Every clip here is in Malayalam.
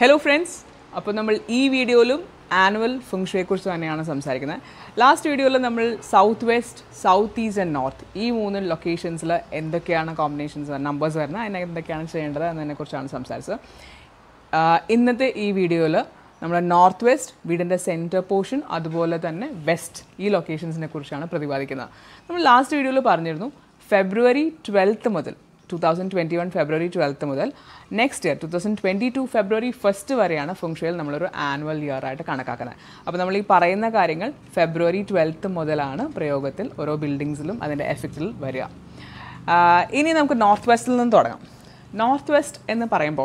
ഹലോ ഫ്രണ്ട്സ് അപ്പോൾ നമ്മൾ ഈ വീഡിയോയിലും ആനുവൽ ഫംഗ്ഷനെക്കുറിച്ച് തന്നെയാണ് സംസാരിക്കുന്നത് ലാസ്റ്റ് വീഡിയോയിൽ നമ്മൾ south west south east and north ഈ മൂന്ന് ലൊക്കേഷൻസിൽ എന്തൊക്കെയാണ് കോമ്പിനേഷൻസ് നമ്പേഴ്സ് വരുന്നത് അതിനെ എന്തൊക്കെയാണ് ചെയ്യേണ്ടത് എന്നതിനെക്കുറിച്ചാണ് സംസാരിച്ചത് ആഹ് ഇന്നത്തെ ഈ വീഡിയോയിൽ നമ്മുടെ നോർത്ത് വെസ്റ്റ് വീടിൻ്റെ സെൻറ്റർ പോർഷൻ അതുപോലെ തന്നെ വെസ്റ്റ് ഈ ലൊക്കേഷൻസിനെ കുറിച്ചാണ് പ്രതിപാദിക്കുന്നത് നമ്മൾ ലാസ്റ്റ് വീഡിയോയിൽ പറഞ്ഞിരുന്നു ഫെബ്രുവരി ട്വൽത്ത് മുതൽ two thousand twenty one February twelfth മുതൽ next year two thousand twenty two February first വരെയാണ് ഫംഗ്ഷയിൽ നമ്മളൊരു ആനുവൽ ഇയർ ആയിട്ട് കണക്കാക്കുന്നത് അപ്പോൾ നമ്മൾ ഈ പറയുന്ന കാര്യങ്ങൾ ഫെബ്രുവരി ട്വൽത്ത് മുതലാണ് പ്രയോഗത്തിൽ ഓരോ ബിൽഡിങ്സിലും അതിൻ്റെ എഫക്റ്റിൽ വരിക ആഹ് ഇനി നമുക്ക് നോർത്ത് വെസ്റ്റിൽ നിന്ന് തുടങ്ങാം നോർത്ത് വെസ്റ്റ് എന്ന് പറയുമ്പോൾ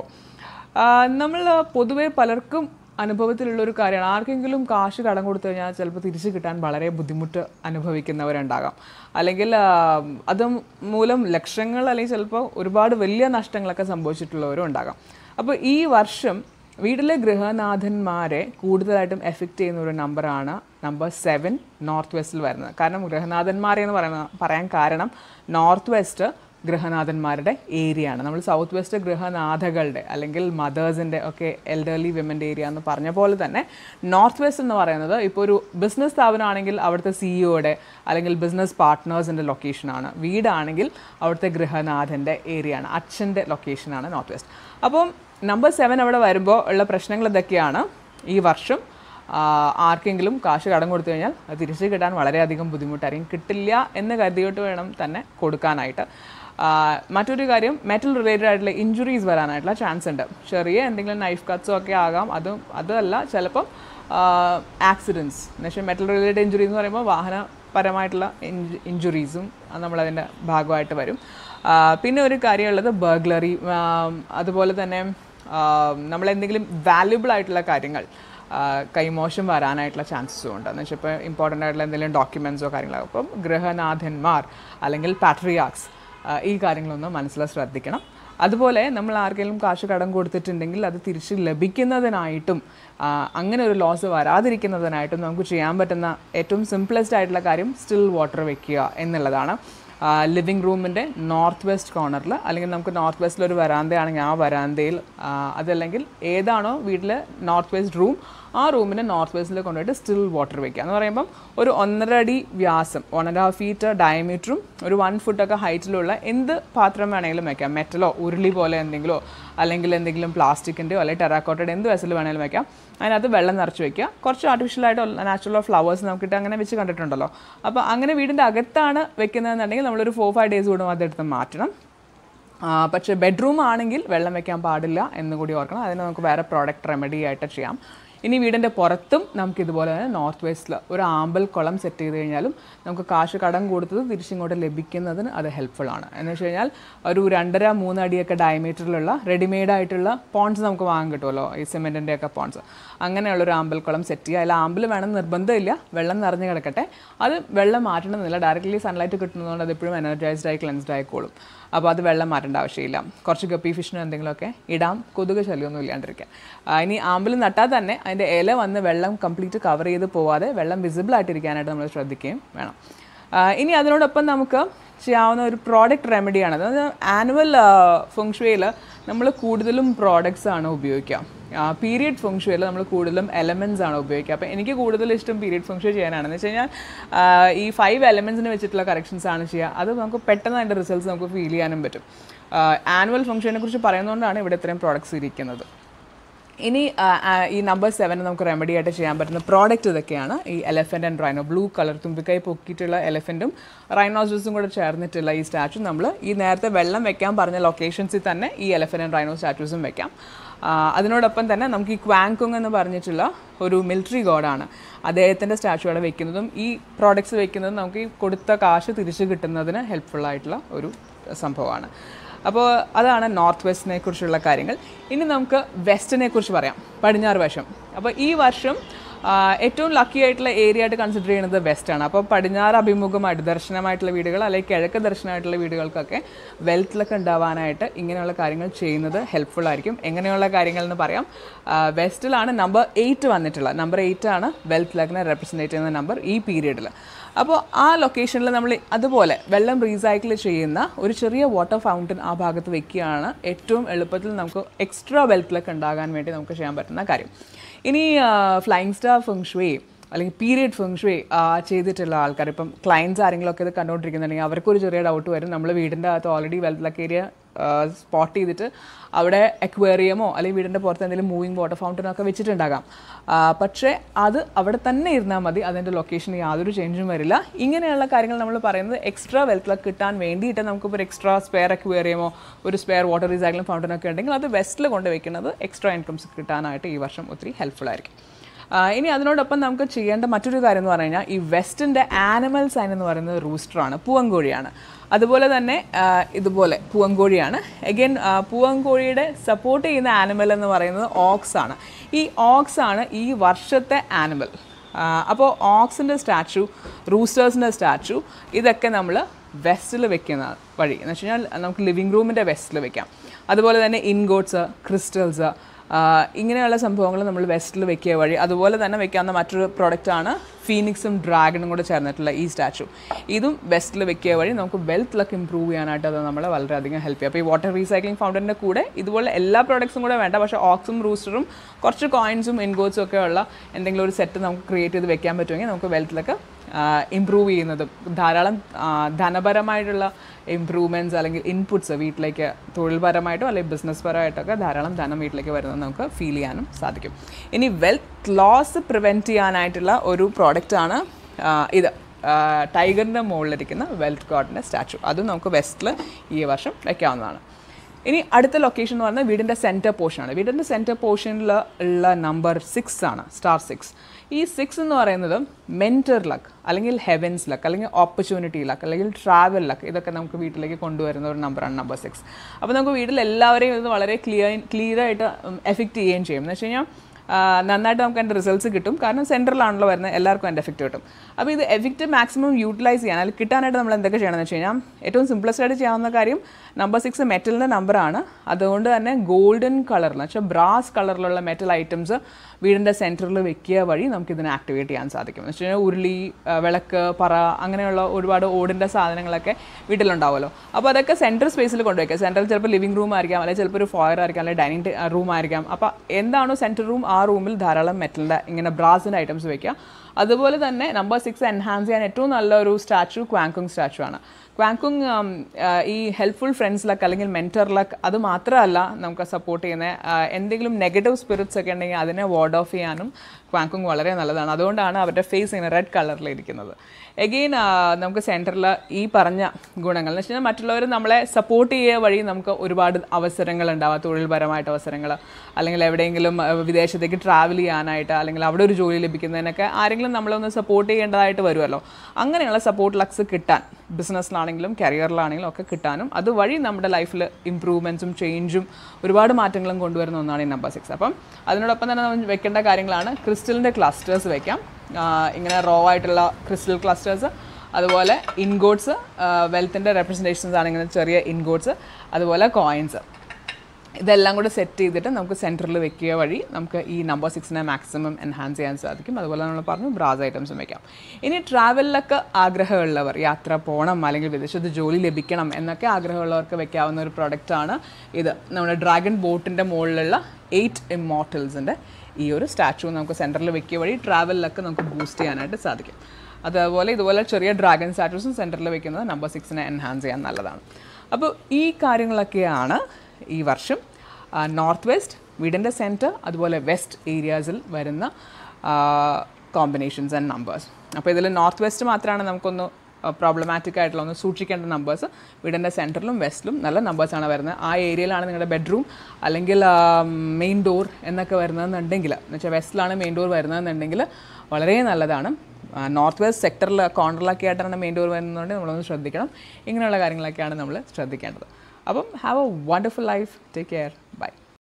നമ്മൾ പൊതുവെ പലർക്കും അനുഭവത്തിലുള്ളൊരു കാര്യമാണ് ആർക്കെങ്കിലും കാശ് കടം കൊടുത്തു കഴിഞ്ഞാൽ ചിലപ്പോൾ തിരിച്ചു കിട്ടാൻ വളരെ ബുദ്ധിമുട്ട് അനുഭവിക്കുന്നവരുണ്ടാകാം അല്ലെങ്കിൽ ആ, അത് മൂലം ലക്ഷങ്ങൾ അല്ലെങ്കിൽ ചിലപ്പോൾ ഒരുപാട് വലിയ നഷ്ടങ്ങളൊക്കെ സംഭവിച്ചിട്ടുള്ളവരും ഉണ്ടാകാം അപ്പോൾ ഈ വർഷം വീട്ടിലെ ഗൃഹനാഥന്മാരെ കൂടുതലായിട്ടും എഫക്റ്റ് ചെയ്യുന്ന ഒരു നമ്പറാണ് നമ്പർ സെവൻ നോർത്ത് വെസ്റ്റിൽ വരുന്നത് കാരണം ഗൃഹനാഥന്മാരെ എന്ന് പറയുന്ന പറയാൻ കാരണം നോർത്ത് വെസ്റ്റ് ഗൃഹനാഥന്മാരുടെ ഏരിയ ആണ് നമ്മൾ സൗത്ത് വെസ്റ്റ് ഗൃഹനാഥകളുടെ അല്ലെങ്കിൽ മദേഴ്സിൻ്റെ ഒക്കെ എൽഡർലി വിമൻ്റെ ഏരിയ എന്ന് പറഞ്ഞ പോലെ തന്നെ നോർത്ത് വെസ്റ്റ് എന്ന് പറയുന്നത് ഇപ്പോൾ ഒരു ബിസിനസ് സ്ഥാപനമാണെങ്കിൽ അവിടുത്തെ സിഇഒയുടെ അല്ലെങ്കിൽ ബിസിനസ് പാർട്ട്നേഴ്സിൻ്റെ ലൊക്കേഷനാണ് വീടാണെങ്കിൽ അവിടുത്തെ ഗൃഹനാഥൻ്റെ ഏരിയ ആണ് അച്ഛൻ്റെ ലൊക്കേഷനാണ് നോർത്ത് വെസ്റ്റ് അപ്പം നമ്പർ സെവൻ അവിടെ വരുമ്പോൾ ഉള്ള പ്രശ്നങ്ങൾ ഇതൊക്കെയാണ് ഈ വർഷം ആ, ആർക്കെങ്കിലും കാശ് കടം കൊടുത്തു കഴിഞ്ഞാൽ അത് തിരിച്ച് കിട്ടാൻ വളരെയധികം ബുദ്ധിമുട്ടായിരിക്കും കിട്ടില്ല എന്ന് കരുതിയിട്ട് വേണം തന്നെ കൊടുക്കാനായിട്ട് ആ, മറ്റൊരു കാര്യം മെറ്റൽ റിലേറ്റഡ് ആയിട്ടുള്ള ഇഞ്ചുറീസ് വരാനായിട്ടുള്ള ചാൻസ് ഉണ്ട് ചെറിയ എന്തെങ്കിലും നൈഫ് കട്ട്സോ ഒക്കെ ആകാം അതും അതല്ല ചിലപ്പം ആക്സിഡൻസ് എന്നുവെച്ചാൽ മെറ്റൽ റിലേറ്റഡ് ഇഞ്ചുറി എന്ന് പറയുമ്പോൾ വാഹനപരമായിട്ടുള്ള ഇഞ്ചുറീസും നമ്മളതിൻ്റെ ഭാഗമായിട്ട് വരും ആ, പിന്നെ ഒരു കാര്യമുള്ളത് ബർഗ്ലറി അതുപോലെ തന്നെ ആ, നമ്മളെന്തെങ്കിലും വാല്യുബിൾ ആയിട്ടുള്ള കാര്യങ്ങൾ ആ, കൈമോശം വരാനായിട്ടുള്ള ചാൻസസും ഉണ്ട് എന്ന് വെച്ചാൽ ഇപ്പോൾ ഇമ്പോർട്ടൻ്റ് ആയിട്ടുള്ള എന്തെങ്കിലും ഡോക്യുമെൻസോ കാര്യങ്ങളോ അപ്പം ഗൃഹനാഥന്മാർ അല്ലെങ്കിൽ പാട്രിയാക്സ് ഈ കാര്യങ്ങളൊന്ന് മനസ്സിൽ ശ്രദ്ധിക്കണം അതുപോലെ നമ്മൾ ആർക്കെങ്കിലും കാശ് കടം കൊടുത്തിട്ടുണ്ടെങ്കിൽ അത് തിരിച്ച് ലഭിക്കുന്നതിനായിട്ടും ആ, അങ്ങനെ ഒരു ലോസ് വരാതിരിക്കുന്നതിനായിട്ടും നമുക്ക് ചെയ്യാൻ പറ്റുന്ന ഏറ്റവും സിംപ്ലസ്റ്റ് ആയിട്ടുള്ള കാര്യം സ്റ്റിൽ വാട്ടർ വെക്കുക എന്നുള്ളതാണ് ലിവിങ് റൂമിൻ്റെ നോർത്ത് വെസ്റ്റ് കോർണറിൽ അല്ലെങ്കിൽ നമുക്ക് നോർത്ത് വെസ്റ്റിൽ ഒരു വരാന്തയാണെങ്കിൽ ആ വരാന്തയിൽ ആ, അതല്ലെങ്കിൽ ഏതാണോ വീട്ടിൽ നോർത്ത് വെസ്റ്റ് റൂം ആ റൂമിനെ നോർത്ത് വെസ്റ്റിൽ കൊണ്ടുപോയിട്ട് സ്റ്റിൽ വാട്ടർ വെക്കുക എന്ന് പറയുമ്പം ഒരു ഒന്നര അടി വ്യാസം വൺ ആൻഡ് ഹാഫ് ഫീറ്റ് ഡയമീറ്ററും ഒരു വൺ ഫുട്ടൊക്കെ ഹൈറ്റിലുള്ള എന്ത് പാത്രം വേണമെങ്കിലും വെക്കാം മെറ്റലോ ഉരുളി പോലെ എന്തെങ്കിലോ അല്ലെങ്കിൽ എന്തെങ്കിലും പ്ലാസ്റ്റിക്കിൻ്റെയോ അല്ലെങ്കിൽ ടെറാക്കോട്ടയുടെ എന്ത് വെസൽ വേണമെങ്കിലും വെക്കാം അതിനകത്ത് വെള്ളം നിറച്ച് വെക്കുക കുറച്ച് ആർട്ടിഫിഷ്യലായിട്ട് നാച്ചുറൽ ഫ്ലവേഴ്സ് നമുക്കിട്ട് അങ്ങനെ വെച്ച് കണ്ടിട്ടുണ്ടല്ലോ അപ്പോൾ അങ്ങനെ വീടിൻ്റെ അകത്താണ് വെക്കുന്നതെന്നുണ്ടെങ്കിൽ നമ്മളൊരു ഫോർ ഫൈവ് ഡേയ്സ് കൂടുമ്പോൾ അതെടുത്ത് മാറ്റണം ആ, പക്ഷേ ബെഡ്റൂം ആണെങ്കിൽ വെള്ളം വെക്കാൻ പാടില്ല എന്ന് കൂടി ഓർക്കണം അതിന് നമുക്ക് വേറെ പ്രോഡക്റ്റ് റെമഡി ആയിട്ട് ചെയ്യാം ഇനി വീടിൻ്റെ പുറത്തും നമുക്ക് ഇതുപോലെ തന്നെ നോർത്ത് വെസ്റ്റിൽ ഒരു ആമ്പൽ കുളം സെറ്റ് ചെയ്ത് കഴിഞ്ഞാലും നമുക്ക് കാശ് കടം കൊടുത്തത് തിരിച്ചിങ്ങോട്ട് ലഭിക്കുന്നതിന് അത് ഹെൽപ്ഫുൾ ആണ് എന്ന് വെച്ച് കഴിഞ്ഞാൽ ഒരു രണ്ടര മൂന്ന് അടിയൊക്കെ ഡയമീറ്ററിലുള്ള റെഡിമെയ്ഡ് ആയിട്ടുള്ള പോൺസ് നമുക്ക് വാങ്ങാൻ കിട്ടുമല്ലോ ഈ സിമെൻറ്റിൻ്റെ ഒക്കെ പോൺസ് അങ്ങനെയുള്ളൊരു ആമ്പൽ കുളം സെറ്റ് ചെയ്യുക അതിൽ ആമ്പൽ വേണം നിർബന്ധമില്ല വെള്ളം നിറഞ്ഞ് കിടക്കട്ടെ അത് വെള്ളം മാറ്റണമെന്നില്ല ഡയറക്റ്റ്ലി സൺലൈറ്റ് കിട്ടുന്നതുകൊണ്ട് അത് എപ്പോഴും എനർജൈസ്ഡ് ആയി ക്ലെൻസ്ഡ് ആയിക്കോളും അപ്പോൾ അത് വെള്ളം മാറ്റേണ്ട ആവശ്യമില്ല കുറച്ച് ഗപ്പി ഫിഷിനോ എന്തെങ്കിലുമൊക്കെ ഇടാം കൊതുക് ശല്യമൊന്നും ഇല്ലാണ്ടിരിക്കാൻ ആ, ഇനി ആമ്പിൾ നട്ടാൽ തന്നെ അതിൻ്റെ ഇല വന്ന് വെള്ളം കംപ്ലീറ്റ് കവർ ചെയ്ത് പോവാതെ വെള്ളം വിസിബിൾ ആയിട്ടിരിക്കാനായിട്ട് നമ്മൾ ശ്രദ്ധിക്കുകയും വേണം ആ, ഇനി അതിനോടൊപ്പം നമുക്ക് ചെയ്യാവുന്ന ഒരു പ്രോഡക്റ്റ് റെമഡിയാണ് അതായത് ആനുവൽ ഫംഗ്ഷയിൽ നമ്മൾ കൂടുതലും പ്രോഡക്റ്റ്സ് ആണ് ഉപയോഗിക്കുക പീരിയഡ് ഫംഗ്ഷയിൽ നമ്മൾ കൂടുതലും എലമെൻറ്റ്സ് ആണ് ഉപയോഗിക്കുക അപ്പോൾ എനിക്ക് കൂടുതൽ ഇഷ്ടം പീരിയഡ് ഫംഗ്ഷൻ ചെയ്യാനാണെന്ന് വെച്ച് കഴിഞ്ഞാൽ ആ, ഈ ഫൈവ് എലമെൻറ്റ്സിന് വെച്ചിട്ടുള്ള കറക്ഷൻസ് ആണ് ചെയ്യുക അത് നമുക്ക് പെട്ടെന്ന് അതിൻ്റെ റിസൾട്ട്സ് നമുക്ക് ഫീൽ ചെയ്യാനും പറ്റും ആനുവൽ ഫംഗ്ഷനെ കുറിച്ച് പറയുന്നതുകൊണ്ടാണ് ഇവിടെ ഇത്രയും പ്രോഡക്റ്റ്സ് ഇരിക്കുന്നത് ഇനി ആ, ആ, ഈ നമ്പർ സെവൻ നമുക്ക് റെമഡി ആയിട്ട് ചെയ്യാൻ പറ്റുന്ന പ്രോഡക്റ്റ് ഇതൊക്കെയാണ് ഈ elephant and rhino blue colour തുമ്പിക്കൈ പൊക്കിയിട്ടുള്ള എലഫൻറ്റും റൈനോസസും കൂടെ ചേർന്നിട്ടുള്ള ഈ സ്റ്റാച്ചു നമ്മൾ ഈ നേരത്തെ വെള്ളം വെക്കാൻ പറഞ്ഞ ലൊക്കേഷൻസിൽ തന്നെ ഈ എലഫൻറ്റ് ആൻഡ് റൈനോ സ്റ്റാറ്റൂസും വെക്കാം ആ, അതിനോടൊപ്പം തന്നെ നമുക്ക് ഈ ക്വാങ്കുങ് എന്ന് പറഞ്ഞിട്ടുള്ള ഒരു മിലിറ്ററി ഗോഡാണ് അദ്ദേഹത്തിൻ്റെ സ്റ്റാച്ചു അവിടെ വെക്കുന്നതും ഈ പ്രോഡക്റ്റ്സ് വെക്കുന്നതും നമുക്ക് ഈ കൊടുത്ത കാശ് തിരിച്ചു കിട്ടുന്നതിന് ഹെൽപ്ഫുൾ ആയിട്ടുള്ള ഒരു സംഭവമാണ് അപ്പോൾ അതാണ് നോർത്ത് വെസ്റ്റിനെ കുറിച്ചുള്ള കാര്യങ്ങൾ ഇനി നമുക്ക് വെസ്റ്റിനെ കുറിച്ച് പറയാം പടിഞ്ഞാറ് വശം അപ്പോൾ ഈ വർഷം ആ, ഏറ്റവും ലക്കി ആയിട്ടുള്ള ഏരിയ ആയിട്ട് കൺസിഡർ ചെയ്യുന്നത് വെസ്റ്റാണ് അപ്പോൾ പടിഞ്ഞാറ് അഭിമുഖമായിട്ട് ദർശനമായിട്ടുള്ള വീടുകൾ അല്ലെങ്കിൽ കിഴക്ക് ദർശനമായിട്ടുള്ള വീടുകൾക്കൊക്കെ വെൽത്തിലൊക്കെ ഉണ്ടാവാനായിട്ട് ഇങ്ങനെയുള്ള കാര്യങ്ങൾ ചെയ്യുന്നത് ഹെൽപ്ഫുൾ ആയിരിക്കും എങ്ങനെയുള്ള കാര്യങ്ങൾ എന്ന് പറയാം വെസ്റ്റിലാണ് നമ്പർ എയ്റ്റ് വന്നിട്ടുള്ളത് നമ്പർ എയ്റ്റ് ആണ് വെൽത്ത് ലക്കിനെ റെപ്രസെൻറ്റേറ്റ് ചെയ്യുന്ന നമ്പർ ഈ പീരീഡിൽ അപ്പോൾ ആ ലൊക്കേഷനിൽ നമ്മൾ അതുപോലെ വെള്ളം റീസൈക്കിൾ ചെയ്യുന്ന ഒരു ചെറിയ വാട്ടർ ഫൗണ്ടൻ ആ ഭാഗത്ത് വെക്കുകയാണ് ഏറ്റവും എളുപ്പത്തിൽ നമുക്ക് എക്സ്ട്രാ വെൽത്തിലൊക്കെ ഉണ്ടാകാൻ വേണ്ടി നമുക്ക് ചെയ്യാൻ പറ്റുന്ന കാര്യം ഇനി ഫ്ലൈങ് സ്റ്റാർ ഫെങ്ഷുവേ അല്ലെങ്കിൽ പീരിയഡ് ഫെങ്ഷുവേ ചെയ്തിട്ടുള്ള ആൾക്കാർ ഇപ്പം ക്ലയൻസ് ആരെങ്കിലും ഒക്കെ ഇത് കണ്ടുകൊണ്ടിരിക്കുന്നുണ്ടെങ്കിൽ അവർക്കൊരു ചെറിയ ഡൗട്ട് വരും നമ്മൾ വീടിൻ്റെ അകത്ത് ഓൾറെഡി വെൽത്തിലൊക്കെ ഏരിയ സ്പോട്ട് ചെയ്തിട്ട് അവിടെ അക്വേറിയമോ അല്ലെങ്കിൽ വീടിൻ്റെ പുറത്ത് എന്തെങ്കിലും മൂവിങ് വാട്ടർ ഫൗണ്ടനോ ഒക്കെ വെച്ചിട്ടുണ്ടാകാം ആ, പക്ഷേ അത് അവിടെ തന്നെ ഇരുന്നാൽ മതി അതിൻ്റെ ലൊക്കേഷന് യാതൊരു ചേഞ്ചും വരില്ല ഇങ്ങനെയുള്ള കാര്യങ്ങൾ നമ്മൾ പറയുന്നത് എക്സ്ട്രാ വെൽത്തിലൊക്കെ കിട്ടാൻ വേണ്ടിയിട്ട് നമുക്കിപ്പോൾ ഒരു എക്സ്ട്രാ സ്പെയർ അക്വേറിയമോ ഒരു സ്പെയർ വാട്ടർ റീസൈക്ലിംഗ് ഫൗണ്ടനോ ഒക്കെ ഉണ്ടെങ്കിൽ അത് വെസ്റ്റിൽ കൊണ്ട് വെക്കുന്നത് എക്സ്ട്രാ ഇൻകംസ് കിട്ടാനായിട്ട് ഈ വർഷം ഒത്തിരി ഹെൽപ്ഫുൾ ആയിരിക്കും ആ, ഇനി അതിനോടൊപ്പം നമുക്ക് ചെയ്യേണ്ട മറ്റൊരു കാര്യം എന്ന് പറഞ്ഞു കഴിഞ്ഞാൽ ഈ വെസ്റ്റിൻ്റെ ആനിമൽ സൈൻ എന്ന് പറയുന്നത് റൂസ്റ്ററാണ് പൂവങ്കോഴിയാണ് അതുപോലെ തന്നെ ആ, ഇതുപോലെ പൂവങ്കോഴിയാണ് എഗെയിൻ പൂവങ്കോഴിയുടെ സപ്പോർട്ട് ചെയ്യുന്ന ആനിമൽ എന്ന് പറയുന്നത് ഓക്സ് ആണ് ഈ ഓക്സ് ആണ് ഈ വർഷത്തെ ആനിമൽ അപ്പോൾ ഓക്സിൻ്റെ സ്റ്റാച്ചു റൂസ്റ്റേഴ്സിൻ്റെ സ്റ്റാച്ചു ഇതൊക്കെ നമ്മൾ വെസ്റ്റിൽ വെക്കുന്ന വഴി എന്ന് വെച്ച് കഴിഞ്ഞാൽ നമുക്ക് ലിവിങ് റൂമിൻ്റെ വെസ്റ്റിൽ വെക്കാം അതുപോലെ തന്നെ ഇൻഗോട്ട്സ് ക്രിസ്റ്റൽസ് ഇങ്ങനെയുള്ള സംഭവങ്ങൾ നമ്മൾ വെസ്റ്റിൽ വെക്കുക വഴി അതുപോലെ തന്നെ വെക്കാവുന്ന മറ്റൊരു പ്രോഡക്റ്റാണ് ഫീനിക്സും ഡ്രാഗണും കൂടെ ചേർന്നിട്ടുള്ള ഈ സ്റ്റാച്ചു ഇതും വെസ്റ്റിൽ വെക്കുക വഴി നമുക്ക് വെൽത്തിലൊക്കെ ഇമ്പ്രൂവ് ചെയ്യാനായിട്ട് അത് നമ്മളെ വളരെയധികം ഹെൽപ്പ് ചെയ്യും അപ്പോൾ ഈ വാട്ടർ റീസൈക്ലിംഗ് ഫൗണ്ടൻ്റെ കൂടെ ഇതുപോലെ എല്ലാ പ്രോഡക്ട്സും കൂടെ വേണ്ട പക്ഷേ ഓക്സും റൂസ്റ്ററും കുറച്ച് കോയിൻസും ഇൻഗോട്സും ഒക്കെ ഉള്ള എന്തെങ്കിലും ഒരു സെറ്റ് നമുക്ക് ക്രിയേറ്റ് ചെയ്ത് വെക്കാൻ പറ്റുമെങ്കിൽ നമുക്ക് വെൽത്തിലൊക്കെ ഇമ്പ്രൂവ് ചെയ്യുന്നതും ധാരാളം ആ, ധനപരമായിട്ടുള്ള ഇമ്പ്രൂവ്മെൻറ്റ്സ് അല്ലെങ്കിൽ ഇൻപുട്സ് വീട്ടിലേക്ക് തൊഴിൽപരമായിട്ടോ അല്ലെങ്കിൽ ബിസിനസ് പരമായിട്ടൊക്കെ ധാരാളം ധനം വീട്ടിലേക്ക് വരുന്നത് നമുക്ക് ഫീൽ ചെയ്യാനും സാധിക്കും ഇനി വെൽത്ത് ലോസ് പ്രിവെൻറ്റ് ചെയ്യാനായിട്ടുള്ള ഒരു പ്രോഡക്റ്റാണ് ഇത് ടൈഗറിൻ്റെ മുകളിലിരിക്കുന്ന വെൽത്ത് ഗോഡിൻ്റെ സ്റ്റാച്ചു അതും നമുക്ക് വെസ്റ്റിൽ ഈ വർഷം വയ്ക്കാവുന്നതാണ് ഇനി അടുത്ത ലൊക്കേഷൻ എന്ന് പറഞ്ഞാൽ വീടിൻ്റെ സെൻറ്റർ പോർഷനാണ് വീടിൻ്റെ സെൻറ്റർ പോർഷനിൽ ഉള്ള നമ്പർ സിക്സ് ആണ് സ്റ്റാർ സിക്സ് ഈ സിക്സ് എന്ന് പറയുന്നത് മെൻറ്റർ ലക്ക് അല്ലെങ്കിൽ ഹെവൻസ് ലക്ക് അല്ലെങ്കിൽ ഓപ്പർച്യൂണിറ്റി ലക്ക് അല്ലെങ്കിൽ ട്രാവൽ ലക്ക് ഇതൊക്കെ നമുക്ക് വീട്ടിലേക്ക് കൊണ്ടുവരുന്ന ഒരു നമ്പറാണ് നമ്പർ സിക്സ് അപ്പോൾ നമുക്ക് വീട്ടിൽ എല്ലാവരെയും ഇത് വളരെ ക്ലിയർ ക്ലിയർ ആയിട്ട് എഫക്റ്റ് ചെയ്യുകയും ചെയ്യും എന്ന് വെച്ച് കഴിഞ്ഞാൽ ആ, നന്നായിട്ട് നമുക്ക് അതിൻ്റെ റിസൾട്ട്സ് കിട്ടും കാരണം സെൻറ്ററിലാണല്ലോ വരുന്നത് എല്ലാവർക്കും അതിൻ്റെ എഫക്റ്റ് കിട്ടും അപ്പോൾ ഇത് എഫക്റ്റ് മാക്സിമം യൂട്ടിലൈസ് ചെയ്യാൻ അല്ലെങ്കിൽ കിട്ടാനായിട്ട് നമ്മൾ എന്തൊക്കെ ചെയ്യണമെന്ന് വെച്ച് കഴിഞ്ഞാൽ ഏറ്റവും സിംപ്ലസ്റ്റ് ആയിട്ട് ചെയ്യാവുന്ന കാര്യം നമ്പർ സിക്സ് മെറ്റലിൻ്റെ നമ്പറാണ് അതുകൊണ്ട് തന്നെ ഗോൾഡൻ കളറിൽ വെച്ചാൽ ബ്രാസ് കളറിലുള്ള മെറ്റൽ ഐറ്റംസ് വീടിൻ്റെ സെൻറ്ററിൽ വെക്കുക വഴി നമുക്ക് ഇതിനെ ആക്ടിവേറ്റ് ചെയ്യാൻ സാധിക്കും എന്ന് വെച്ച് കഴിഞ്ഞാൽ ഉരുളി ആ, വിളക്ക് പറ അങ്ങനെയുള്ള ഒരുപാട് ഓടിൻ്റെ സാധനങ്ങളൊക്കെ വീട്ടിലുണ്ടാവുമല്ലോ അപ്പോൾ അതൊക്കെ സെൻറ്റർ സ്പേസിൽ കൊണ്ടുവയ്ക്കുക സെൻറ്ററിൽ ചിലപ്പോൾ ലിവിംഗ് റൂം ആയിരിക്കാം അല്ലെങ്കിൽ ചിലപ്പോൾ ഒരു ഫോയർ ആയിരിക്കാം അല്ലെങ്കിൽ ഡൈനിങ് റൂം ആയിരിക്കാം അപ്പോൾ എന്താണോ സെൻറ്റർ റൂം ആ റൂമിൽ ധാരാളം മെറ്റലിൻ്റെ ഇങ്ങനെ ബ്രാസിൻ്റെ ഐറ്റംസ് വെക്കുക അതുപോലെ തന്നെ നമ്പർ സിക്സ് എൻഹാൻസ് ചെയ്യാൻ ഏറ്റവും നല്ല ഒരു സ്റ്റാച്ചു ക്വാങ്കുങ് സ്റ്റാച്ചു ആണ് ക്വാങ്കുങ് ഉം, ആ, ഈ ഹെൽപ്ഫുൾ ഫ്രണ്ട്സ് ലക്ക് അല്ലെങ്കിൽ മെൻറ്റർ ലക്ക് അത് മാത്രമല്ല നമുക്ക് സപ്പോർട്ട് ചെയ്യുന്ന ആ, എന്തെങ്കിലും നെഗറ്റീവ് സ്പിരിറ്റ്സ് ഒക്കെ ഉണ്ടെങ്കിൽ അതിനെ വാർഡ് ഓഫ് ചെയ്യാനും ക്വാങ്കുങ് വളരെ നല്ലതാണ് അതുകൊണ്ടാണ് അവരുടെ ഫേസ് ഇങ്ങനെ റെഡ് കളറിലിരിക്കുന്നത് എഗെയിൻ നമുക്ക് സെൻറ്ററിൽ ഈ പറഞ്ഞ ഗുണങ്ങൾ എന്ന് വെച്ച് കഴിഞ്ഞാൽ മറ്റുള്ളവർ നമ്മളെ സപ്പോർട്ട് ചെയ്യുക വഴി നമുക്ക് ഒരുപാട് അവസരങ്ങൾ ഉണ്ടാവാം തൊഴിൽപരമായിട്ട് അവസരങ്ങൾ അല്ലെങ്കിൽ എവിടെയെങ്കിലും ആ, വിദേശത്തേക്ക് ട്രാവൽ ചെയ്യാനായിട്ട് അല്ലെങ്കിൽ അവിടെ ഒരു ജോലി ലഭിക്കുന്നതിനൊക്കെ ആരെങ്കിലും നമ്മളൊന്ന് സപ്പോർട്ട് ചെയ്യേണ്ടതായിട്ട് വരുമല്ലോ അങ്ങനെയുള്ള സപ്പോർട്ട് ലക്സ് കിട്ടാൻ ബിസിനസ്സിലാണെങ്കിലും കരിയറിലാണെങ്കിലും ഒക്കെ കിട്ടാനും അതുവഴി നമ്മുടെ ലൈഫിൽ ഇമ്പ്രൂവ്മെൻറ്റ്സും ചേഞ്ചും ഒരുപാട് മാറ്റങ്ങളും കൊണ്ടുവരുന്ന ഒന്നാണ് ഈ നമ്പർ സിക്സ് അപ്പം അതിനോടൊപ്പം തന്നെ നമ്മൾ വെക്കേണ്ട കാര്യങ്ങളാണ് ക്രിസ്റ്റലിൻ്റെ ക്ലസ്റ്റേഴ്സ് വെക്കാം ആ, ഇങ്ങനെ റോ ആയിട്ടുള്ള ക്രിസ്റ്റൽ ക്ലസ്റ്റേഴ്സ് അതുപോലെ ഇൻഗോട്ട്സ് വെൽത്തിൻ്റെ റെപ്രസെൻറ്റേഷൻസ് ആണ് ഇങ്ങനെ ചെറിയ ഇൻഗോട്ട്സ് അതുപോലെ കോയിൻസ് ഇതെല്ലാം കൂടെ സെറ്റ് ചെയ്തിട്ട് നമുക്ക് സെൻറ്ററിൽ വെക്കുക വഴി നമുക്ക് ഈ നമ്പർ സിക്സിനെ മാക്സിമം എൻഹാൻസ് ചെയ്യാൻ സാധിക്കും അതുപോലെ നമ്മൾ പറഞ്ഞു ബ്രാസ് ഐറ്റംസും വെക്കാം ഇനി ട്രാവലിലൊക്കെ ആഗ്രഹമുള്ളവർ യാത്ര പോകണം അല്ലെങ്കിൽ വിദേശത്ത് ജോലി ലഭിക്കണം എന്നൊക്കെ ആഗ്രഹമുള്ളവർക്ക് വെക്കാവുന്ന ഒരു പ്രൊഡക്റ്റാണ് ഇത് നമ്മുടെ ഡ്രാഗൺ ബോട്ടിൻ്റെ മുകളിലുള്ള എയ്റ്റ് ഇമ്മോർട്ടൽസിൻ്റെ ഈ ഒരു സ്റ്റാച്ചു നമുക്ക് സെൻറ്ററിൽ വെക്കുക വഴി ട്രാവലിലൊക്കെ നമുക്ക് ബൂസ്റ്റ് ചെയ്യാനായിട്ട് സാധിക്കും അതുപോലെ ഇതുപോലെ ചെറിയ ഡ്രാഗൺ സ്റ്റാറ്റൂസും സെൻറ്ററിൽ വെക്കുന്നത് നമ്പർ സിക്സിനെ എൻഹാൻസ് ചെയ്യാൻ നല്ലതാണ് അപ്പോൾ ഈ കാര്യങ്ങളൊക്കെയാണ് ഈ വർഷം നോർത്ത് വെസ്റ്റ് വീടിൻ്റെ സെൻറ്റർ അതുപോലെ വെസ്റ്റ് ഏരിയാസിൽ വരുന്ന കോമ്പിനേഷൻസ് ആൻഡ് നമ്പേഴ്സ് അപ്പോൾ ഇതിൽ നോർത്ത് വെസ്റ്റ് മാത്രമാണ് നമുക്കൊന്ന് പ്രോബ്ലമാറ്റിക് ആയിട്ടുള്ള ഒന്ന് സൂക്ഷിക്കേണ്ട നമ്പേഴ്സ് വീടിൻ്റെ സെൻറ്ററിലും വെസ്റ്റിലും നല്ല നമ്പേഴ്സാണ് വരുന്നത് ആ ഏരിയയിലാണ് നിങ്ങളുടെ ബെഡ്റൂം അല്ലെങ്കിൽ മെയിൻ ഡോർ എന്നൊക്കെ വരുന്നതെന്നുണ്ടെങ്കിൽ എന്ന് വെച്ചാൽ വെസ്റ്റിലാണ് മെയിൻ ഡോർ വരുന്നതെന്നുണ്ടെങ്കിൽ വളരെ നല്ലതാണ് നോർത്ത് വെസ്റ്റ് സെക്ടറിൽ കോർണറിലൊക്കെ ആയിട്ടാണ് മെയിൻ ഡോർ വരുന്നതുകൊണ്ട് നമ്മളൊന്ന് ശ്രദ്ധിക്കണം ഇങ്ങനെയുള്ള കാര്യങ്ങളൊക്കെയാണ് നമ്മൾ ശ്രദ്ധിക്കേണ്ടത് അപ്പം have a wonderful life take care by